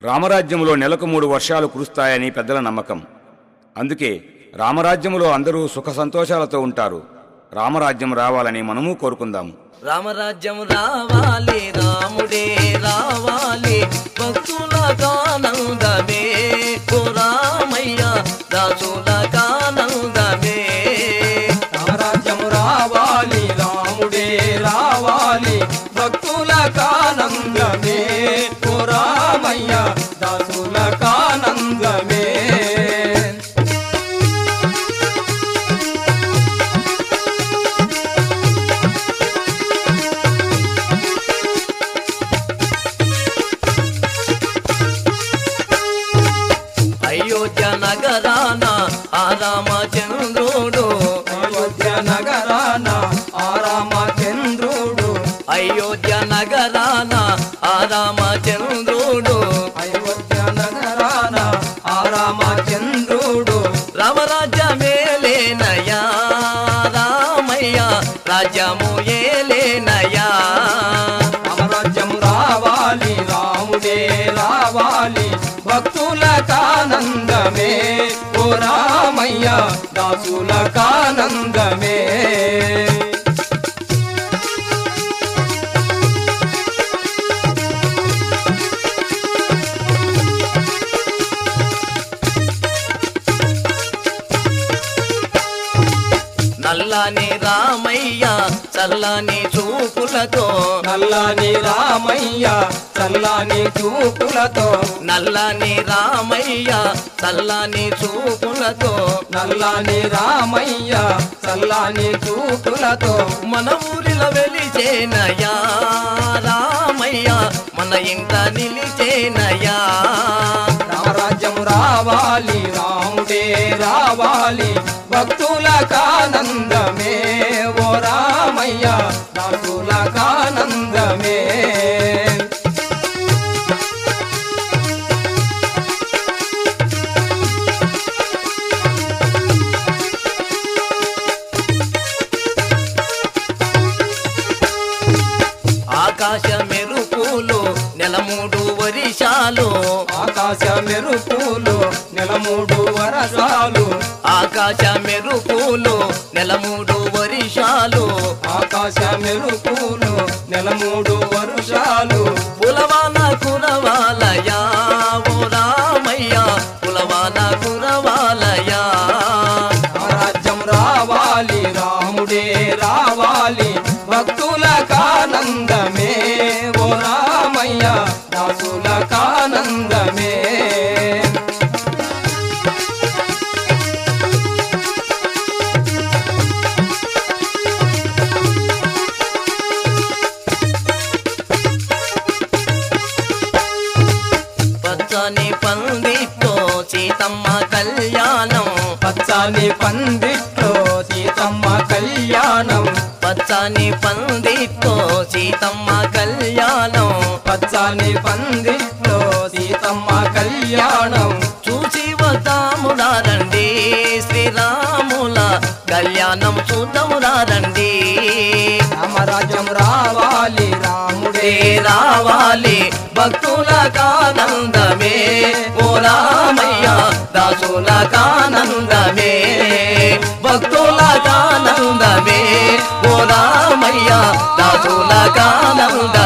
రామరాజ్యంలో నెలకు మూడు వర్షాలు కురుస్తాయని పెద్దల నమ్మకం అందుకే రామరాజ్యంలో అందరూ సుఖ సంతోషాలతో ఉంటారు రామరాజ్యం రావాలని మనము కోరుకుందాము రామరాజ్యం రావాలి రాముడే రావాలి భక్తులకానందమే ఓ రామయ్య దాసులకానందమే రామరాజ్యము రావాలి రాముడే రావాలి భక్తుల కానందమే ఓ రామయ్య దాసుల కానందమే అయోధ్య నగరాన ఆ రామచంద్రుడు అయోధ్య నగరాన ఆ రామచంద్రుడు అయోధ్య నగరాన ఆ రామచంద్రుడు అయోధ్య నగరాన ఆ రామచంద్రుడు రామరాజ్యమేలేనయా రామయ్య రాజ్యము ఏలేనయా రామరాజ్యం రావాలి రాముడే రావాలి భక్తుల కానందమే ఓ రామయ్య దాసుల కానందమే నల్లని రామయ్య చల్లని చూపులతో నల్లని రామయ్య చల్లని చూపులతో నల్లని రామయ్య చల్లని చూపులతో నల్లని రామయ్య చల్లని చూపులతో మన ఊరిలో వెలిచేనయా రామయ్య మన ఇంట నిలిచేనయా రామరాజ్యం రావాలి రాముడే రావాలి భక్తుల కానందమే ఓ రామయ్య దాసుల కానందమే ఆకాశ మెరుపులు నెలమూడు వరిషాలు ఆకాశ మెరుపులు నెలమూడు వరసాలు ఆకాశ మెరుపులు నెలమూడు వరిషాలు ఆకాశ మెరుపులు నెలమూడు వరుషాలు పులవాన కురవాలయా ఓ రామయ్య పులవాన కురవాలయా రాజ్యం రావాలి రాముడే రావాలి భక్తుల కానందమే ఓ రామయ్య దాసుల కానందమే పచ్చని పందితో సీతమ్మ కళ్యాణం పచ్చని పందిట్లో సీతమ్మ కళ్యాణం పచ్చని పందితో సీతమ్మ కళ్యాణం పచ్చని పందిట్లో సీతమ్మ కళ్యాణం చూసి వద్దామురారండి శ్రీరాముల కళ్యాణం చూద్దామురారండి రామరాజ్యం రావాలి రాముడే ఏ రావాలి భక్తుల కానందమే ఓ రామయ్య దాసుల కానందమే భక్తుల కానందమే ఓ రామయ్య దాసుల కానందమే